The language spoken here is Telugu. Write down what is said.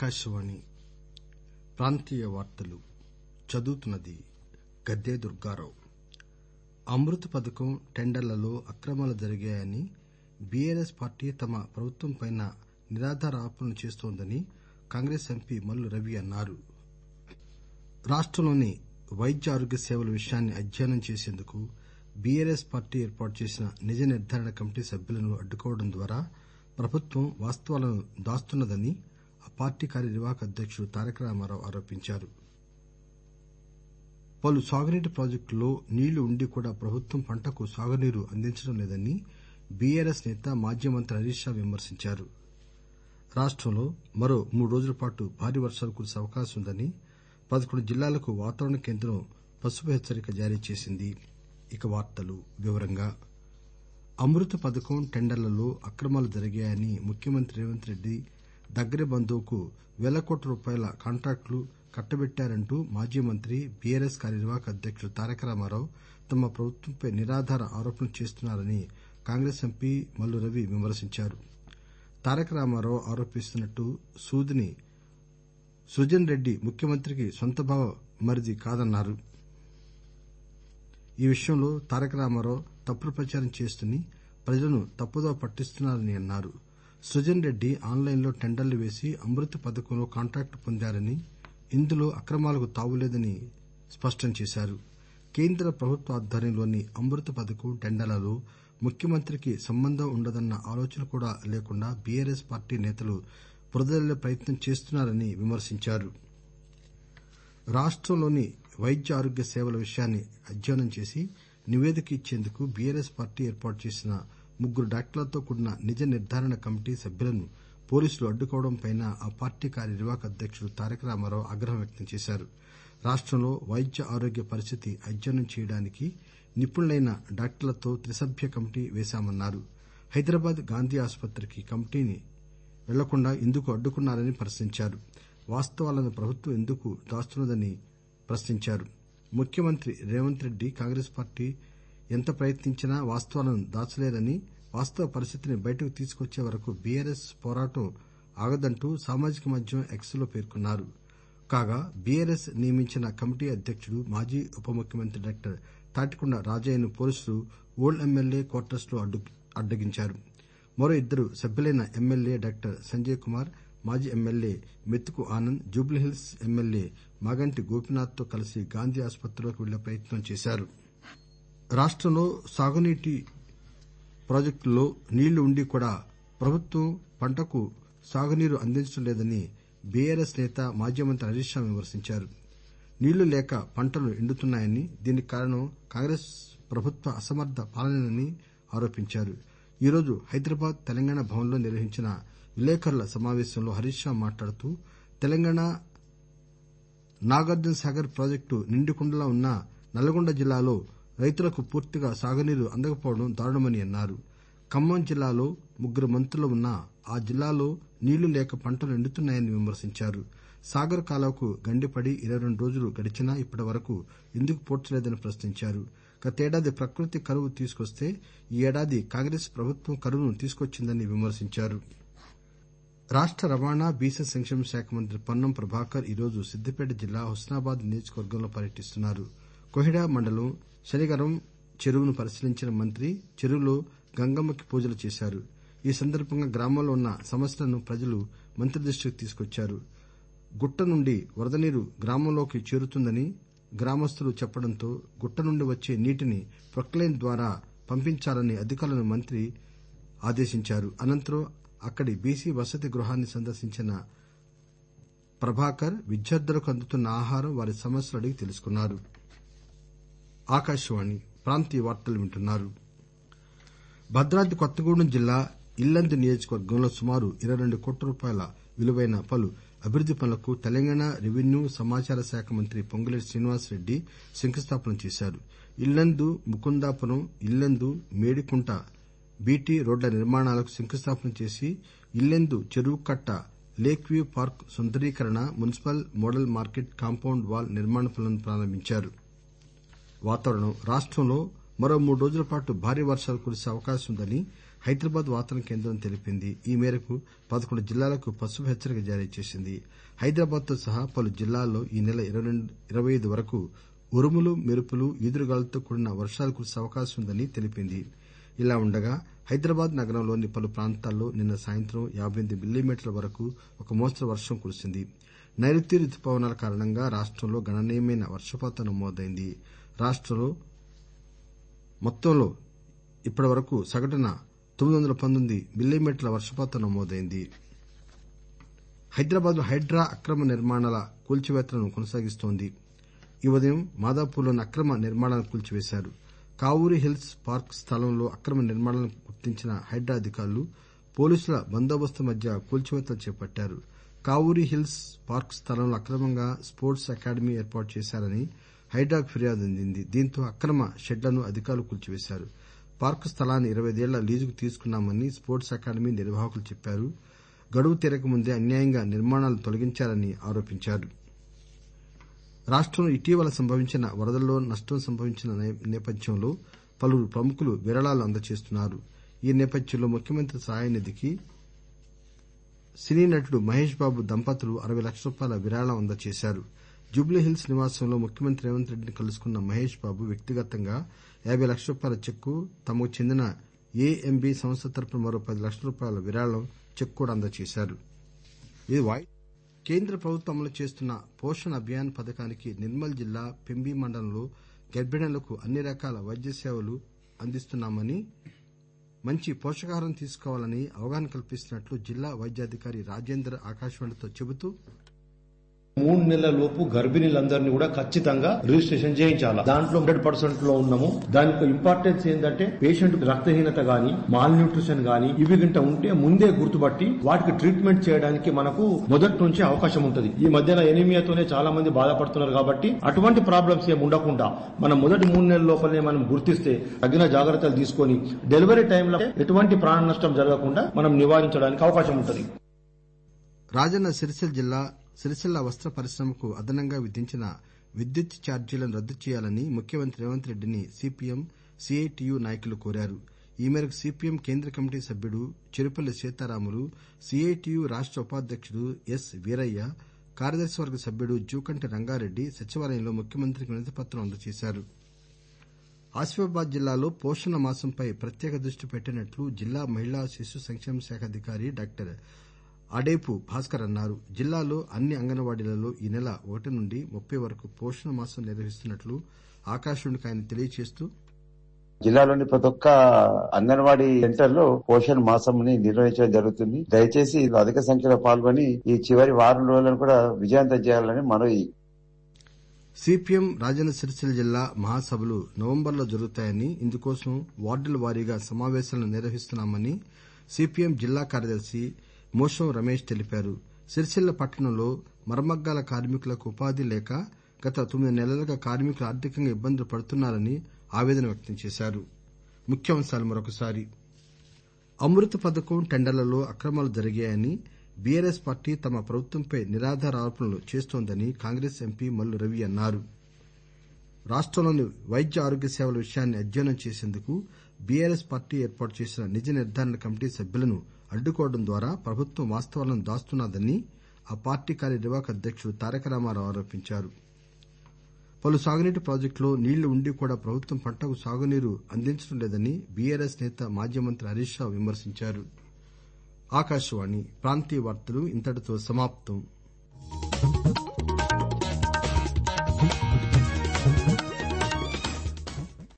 ఆకాశవాణి ప్రాంతీయ వార్తలు చదువుతున్నది గద్దె దుర్గారావు అమృత్ పథకం టెండర్లలో అక్రమాలు జరిగాయని బీఆర్ఎస్ పార్టీ తమ ప్రభుత్వంపై నిరాధార ఆరోపణలు చేస్తోందని కాంగ్రెస్ ఎంపీ మల్లు రవి అన్నారు రాష్టంలోని వైద్య ఆరోగ్య సేవల విషయాన్ని అధ్యయనం చేసేందుకు బీఆర్ఎస్ పార్టీ ఏర్పాటు చేసిన నిజ నిర్దారణ కమిటీ సభ్యులను అడ్డుకోవడం ద్వారా ప్రభుత్వం వాస్తవాలను దాస్తున్నదని ఆ పార్టీ కార్యనిర్వాహక అధ్యకుడు తారక రామారావు ఆరోపించారు పలు సాగునీటి ప్రాజెక్టుల్లో నీళ్లు ఉండి కూడా ప్రభుత్వం పంటకు సాగునీరు అందించడం లేదని బీఆర్ఎస్ నేత మాజీ మంత్రి హరీష్ రావు విమర్శించారు రాష్టంలో మరో మూడు రోజుల పాటు భారీ వర్షాలు కురిసే అవకాశం ఉందని పదకొండు జిల్లాలకు వాతావరణ కేంద్రం పసుపు హెచ్చరిక జారీ చేసింది అమృత్ పథకం టెండర్లలో అక్రమాలు జరిగాయని ముఖ్యమంత్రి రేవంత్ రెడ్డి దగ్గరి బంధువుకు పేల కోట్ల రూపాయల కాంట్రాక్టులు కట్టబెట్టారంటూ మాజీ మంత్రి బీఆర్ఎస్ కార్యనిర్వాహక అధ్యకుడు తారక రామారావు తమ ప్రభుత్వంపై నిరాధార ఆరోపణలు చేస్తున్నారని కాంగ్రెస్ ఎంపీ మల్లు రవి విమర్శించారు తారక రామారావు ఆరోపిస్తున్నట్టు సూదిని సృజన్ రెడ్డి ముఖ్యమంత్రికి సొంత బావ మరిది కాదన్నారు ఈ విషయంలో తారక రామారావు తప్పుడు ప్రచారం చేస్తూనే ప్రజలను తప్పుదోవ పట్టిస్తున్నారని అన్నారు సృజన్ రెడ్డి ఆన్ లైన్ లో టెండర్లు వేసి అమృత్ పథకంలో కాంట్రాక్టు పొందారని ఇందులో అక్రమాలకు తావులేదని స్పష్టం చేశారు కేంద్ర ప్రభుత్వ ఆధ్వర్యంలోని అమృత్ పథకం టెండర్లలో ముఖ్యమంత్రికి సంబంధం ఉండదన్న ఆలోచన కూడా లేకుండా బీఆర్ఎస్ పార్టీ నేతలు బురద ప్రయత్నం చేస్తున్నారని విమర్శించారు రాష్టంలోని వైద్య ఆరోగ్య సేవల విషయాన్ని అధ్యయనం చేసి నివేదిక ఇచ్చేందుకు బీఆర్ఎస్ పార్టీ ఏర్పాటు చేసిన ముగ్గురు డాక్టర్లతో కూడిన నిజ నిర్దారణ కమిటీ సభ్యులను పోలీసులు అడ్డుకోవడంపై ఆ పార్టీ కార్యనిర్వాహక అధ్యకుడు తారక రామారావు ఆగ్రహం వ్యక్తం చేశారు రాష్టంలో వైద్య ఆరోగ్య పరిస్థితి అధ్యయనం చేయడానికి నిపుణులైన డాక్టర్లతో త్రిసభ్య కమిటీ వేశామన్నారు హైదరాబాద్ గాంధీ ఆసుపత్రికి కమిటీ వెళ్లకుండా ఎందుకు అడ్డుకున్నారని ప్రశ్నించారు వాస్తవాలను ప్రభుత్వం ఎందుకు దాస్తున్నదని ప్రశ్నించారు ముఖ్యమంత్రి రేవంత్ రెడ్డి కాంగ్రెస్ పార్టీ ఎంత ప్రయత్నించినా వాస్తవాలను దాచలేరని వాస్తవ పరిస్థితిని బయటకు తీసుకొచ్చే వరకు బీఆర్ఎస్ పోరాటం ఆగదంటూ సామాజిక మాధ్యమం ఎక్స్ లో పేర్కొన్నారు కాగా బీఆర్ఎస్ నియమించిన కమిటీ అధ్యకుడు మాజీ ఉప ముఖ్యమంత్రి డాక్టర్ తాటికొండ రాజయ్యను పోలీసులు ఓల్డ్ ఎమ్మెల్యే క్వార్టర్స్ లో అడ్డగించారు మరో ఇద్దరు సభ్యులైన ఎమ్మెల్యే డాక్టర్ సంజయ్ కుమార్ మాజీ ఎమ్మెల్యే మెతుకు ఆనంద్ జూబ్లీహిల్స్ ఎమ్మెల్యే మాగంటి గోపీనాథ్ తో కలిసి గాంధీ ఆసుపత్రిలోకి వెళ్లే ప్రయత్నం చేశారు రాష్టంలో సాగునీటి ప్రాజెక్టుల్లో నీళ్లు ఉండి కూడా ప్రభుత్వం పంటకు సాగునీరు అందించడం లేదని బీఆర్ఎస్ నేత మాజీ మంత్రి హరీష్ రావు విమర్శించారు నీళ్లు లేక పంటలు ఎండుతున్నాయని దీనికి కారణం కాంగ్రెస్ ప్రభుత్వ అసమర్థ పాలనేనని ఆరోపించారు ఈరోజు హైదరాబాద్ తెలంగాణ భవన్లో నిర్వహించిన విలేకరుల సమావేశంలో హరీష్ రావు మాట్లాడుతూ తెలంగాణ నాగార్జున సాగర్ ప్రాజెక్టు నిండుకుండలా ఉన్నా నల్గొండ జిల్లాలో రైతులకు పూర్తిగా సాగునీరు అందకపోవడం దారుణమని అన్నారు ఖమ్మం జిల్లాలో ముగ్గురు మంత్రులు ఉన్నా ఆ జిల్లాలో నీళ్లు లేక పంటలు ఎండుతున్నాయని విమర్శించారు సాగర్ కాలువకు గండిపడి ఇరవై రెండు రోజులు గడిచినా ఇప్పటి వరకు ఎందుకు పూడ్చలేదని ప్రశ్నించారు గతేడాది ప్రకృతి కరువు తీసుకొస్తే ఈ ఏడాది కాంగ్రెస్ ప్రభుత్వం కరువును తీసుకొచ్చిందని విమర్శించారు రాష్ట రవాణా బీసీ సంక్షేమ శాఖ మంత్రి పొన్నం ప్రభాకర్ ఈరోజు సిద్దిపేట జిల్లా హుస్నాబాద్ నియోజకవర్గంలో పర్యటిస్తున్నారు కోహిడా మండలం శనిగరం చెరువును పరిశీలించిన మంత్రి చెరువులో గంగమ్మకి పూజలు చేశారు ఈ సందర్బంగా గ్రామంలో ఉన్న సమస్యలను ప్రజలు మంత్రి దృష్టికి తీసుకొచ్చారు గుట్ట నుండి వరద నీరు గ్రామంలోకి చేరుతుందని గ్రామస్తులు చెప్పడంతో గుట్ట నుండి వచ్చే నీటిని ప్రొక్లైన్ ద్వారా పంపించాలని అధికారులను మంత్రి ఆదేశించారు అనంతరం అక్కడి బీసీ వసతి గృహాన్ని సందర్శించిన ప్రభాకర్ విద్యార్థులకు అందుతున్న ఆహారం వారి సమస్యలు అడిగి తెలుసుకున్నారు భద్రాద్రి కొత్తగూడెం జిల్లా ఇల్లందు నియోజకవర్గంలో సుమారు ఇరవై రెండు కోట్ల రూపాయల విలువైన పలు అభివృద్ది పనులకు తెలంగాణ రెవెన్యూ సమాచార శాఖ మంత్రి పొంగులేటి శ్రీనివాసరెడ్డి శంకుస్థాపన చేశారు ఇల్లందు ముకుందాపురం ఇల్లందు మేడికుంట బీటీ రోడ్ల నిర్మాణాలకు శంకుస్థాపన చేసి ఇల్లెందు చెరువు కట్ట లేక్ వ్యూ పార్క్ సుందరీకరణ municipal model market compound wall నిర్మాణ పనులను ప్రారంభించారు రాష్టంలో మరో మూడు రోజుల పాటు భారీ వర్షాలు కురిసే అవకాశం ఉందని హైదరాబాద్ వాతావరణ కేంద్రం తెలిపింది ఈ మేరకు పదకొండు జిల్లాలకు పసుపు హెచ్చరిక జారీ చేసింది హైదరాబాద్ తో సహా పలు జిల్లాల్లో ఈ నెల ఇరవై ఐదు వరకు ఉరుములు మెరుపులు ఈదురుగాలులతో కూడిన వర్షాలు కురిసే అవకాశం ఉందని తెలిపింది ఇలా ఉండగా హైదరాబాద్ నగరంలోని పలు ప్రాంతాల్లో నిన్న సాయంత్రం యాబై ఎనిమిది మిల్లీమీటర్ల వరకు ఒక మోస్తరు వర్షం కురిసింది నైరుతి రుతుపవనాల కారణంగా రాష్టంలో గణనీయమైన వర్షపాతం నమోదైంది రాష్టంలో మొత్తంలో ఇప్పటివరకు సగటున తొమ్మిది వందల పంతొమ్మిది మిల్లీమీటర్ల వర్షపాతం నమోదైంది హైదరాబాద్ లో హైడ్రా అక్రమ నిర్మాణాల కూల్చివేతలను కొనసాగిస్తోంది ఈ ఉదయం మాదాపూర్లోని అక్రమ నిర్మాణాలను కూల్చివేశారు కావూరి హిల్స్ పార్క్ స్థలంలో అక్రమ నిర్మాణాలను గుర్తించిన హైడ్రా అధికారులు పోలీసుల బందోబస్తు మధ్య కూల్చివేతలు చేపట్టారు కావూరి హిల్స్ పార్క్ స్థలంలో అక్రమంగా స్పోర్ట్స్ అకాడమీ ఏర్పాటు చేశారని హైడ్రాకు ఫిర్యాదు అందింది దీంతో అక్రమ షెడ్లను అధికారులు కూల్చివేశారు పార్కు స్థలాన్ని ఇరవైదేళ్ల లీజుకు తీసుకున్నామని స్పోర్ట్స్ అకాడమీ నిర్వాహకులు చెప్పారు గడువు తీరకముందే అన్యాయంగా నిర్మాణాలను తొలగించారని ఆరోపించారు రాష్టంలో ఇటీవల సంభవించిన వరదల్లో నష్టం సంభవించిన నేపథ్యంలో పలువురు ప్రముఖులు విరాళాలు అందజేస్తున్నారు ఈ నేపథ్యంలో ముఖ్యమంత్రి సహాయ నిధికి సినీ నటుడు మహేష్ బాబు దంపతులు అరవై లక్షల రూపాయల విరాళం అందజేశారు జూబ్లీహిల్స్ నివాసంలో ముఖ్యమంత్రి రేవంత్ రెడ్డిని కలుసుకున్న మహేష్ బాబు వ్యక్తిగతంగా యాబై లక్షల రూపాయల చెక్కు తమకు చెందిన ఏఎంబీ సంస్థ తరపున మరో పది లక్షల రూపాయల విరాళం చెక్ కూడా అందజేశారు కేంద్ర ప్రభుత్వం అమలు చేస్తున్న పోషణ్ అభియాన్ పథకానికి నిర్మల్ జిల్లా పెంబి మండలంలో గర్బిణీలకు అన్ని రకాల వైద్య సేవలు అందిస్తున్నామని మంచి పోషకాహారం తీసుకోవాలని అవగాహన కల్పిస్తున్నట్లు జిల్లా వైద్యాధికారి రాజేందర్ ఆకాశవాణితో చెబుతూ మూడు నెలల లోపు గర్భిణీలందరినీ కూడా ఖచ్చితంగా రిజిస్ట్రేషన్ చేయించాలి దాంట్లో హండ్రెడ్ పర్సెంట్ లో ఉన్నాము దానికి ఇంపార్టెన్స్ ఏంటంటే పేషెంట్ రక్తహీనత గాని మాల్ న్యూట్రిషన్ గాని ఇవి గింట ఉంటే ముందే గుర్తుపట్టి వాటికి ట్రీట్మెంట్ చేయడానికి మనకు మొదటి నుంచి అవకాశం ఉంటుంది ఈ మధ్యన ఎనిమియాతోనే చాలా మంది బాధపడుతున్నారు కాబట్టి అటువంటి ప్రాబ్లమ్స్ ఏమి ఉండకుండా మనం మొదటి మూడు నెలల లోపలనే మనం గుర్తిస్తే తగిన జాగ్రత్తలు తీసుకొని డెలివరీ టైంలో ఎటువంటి ప్రాణ నష్టం జరగకుండా మనం నివారించడానికి అవకాశం ఉంటుంది రాజన్న సిరిసిల్ల జిల్లా సిరిసిల్ల వస్త పరిశ్రమకు అదనంగా విధించిన విద్యుత్ ఛార్జీలను రద్దు చేయాలని ముఖ్యమంత్రి రేవంత్ రెడ్డిని సిపిఎం సిఐటియు నాయకులు కోరారు ఈ మేరకు సిపిఎం కేంద్ర కమిటీ సభ్యుడు చెరుపల్లి సీతారాములు సిఐటియు రాష్ట ఉపాధ్యకుడు ఎస్ వీరయ్య కార్యదర్శి వర్గ సభ్యుడు జూకంటి రంగారెడ్డి సచివాలయంలో ముఖ్యమంత్రికి వినతిపత్రం అందజేశారు ఆసిఫాబాద్ జిల్లాలో పోషణ మాసంపై ప్రత్యేక దృష్టి పెట్టినట్లు జిల్లా మహిళా శిశు సంక్షేమ శాఖ అధికారి డాక్టర్ అడేపు భాస్కర్ అన్నారు జిల్లాలో అన్ని అంగన్వాడీలలో ఈ నెల ఒకటి నుండి ముప్పై వరకు పోషణ మాసం నిర్వహిస్తున్నట్లు ఆకాశవాణికి ఆయన తెలియజేస్తూ జిల్లాలోని ప్రతి ఒక్క అంగన్వాడీ సెంటర్ లో పోషణ్ మాసంని నిర్వహించడం జరుగుతుంది దయచేసి అధిక సంఖ్యలో పాల్గొని ఈ చివరి వారం రోజులను కూడా విజయవంతం చేయాలని మనవి సిపిఎం రాజన్న సిరిసిల్ల జిల్లా మహాసభలు నవంబర్లో జరుగుతాయని ఇందుకోసం వార్డుల వారీగా సమావేశాలను నిర్వహిస్తున్నామని సిపిఎం జిల్లా కార్యదర్శి మోషం రమేష్ తెలిపారు సిరిసిల్ల పట్టణంలో మరమగ్గాల కార్మికులకు ఉపాధి లేక గత తొమ్మిది నెలలుగా కార్మికులు ఆర్థికంగా ఇబ్బందులు పడుతున్నారని ఆవేదన వ్యక్తం చేశారు అమృత్ పథకం టెండర్లలో అక్రమాలు జరిగాయని బీఆర్ఎస్ పార్టీ తమ ప్రభుత్వంపై నిరాధార ఆరోపణలు చేస్తోందని కాంగ్రెస్ ఎంపీ మల్లు రవి అన్నారు రాష్టంలోని వైద్య ఆరోగ్య సేవల విషయాన్ని అధ్యయనం చేసేందుకు బీఆర్ఎస్ పార్టీ ఏర్పాటు చేసిన నిజ నిర్దారణ కమిటీ సభ్యులను అడ్డుకోవడం ద్వారా ప్రభుత్వం వాస్తవాలను దాస్తున్నదని ఆ పార్టీ కార్యనిర్వాహక అధ్యకుడు తారక రామారావు ఆరోపించారు పలు సాగునీటి ప్రాజెక్టుల్లో నీళ్లు ఉండి కూడా ప్రభుత్వం పంటకు సాగునీరు అందించడం లేదని బీఆర్ఎస్ నేత మాజీ మంత్రి హరీష్ రావు విమర్శించారు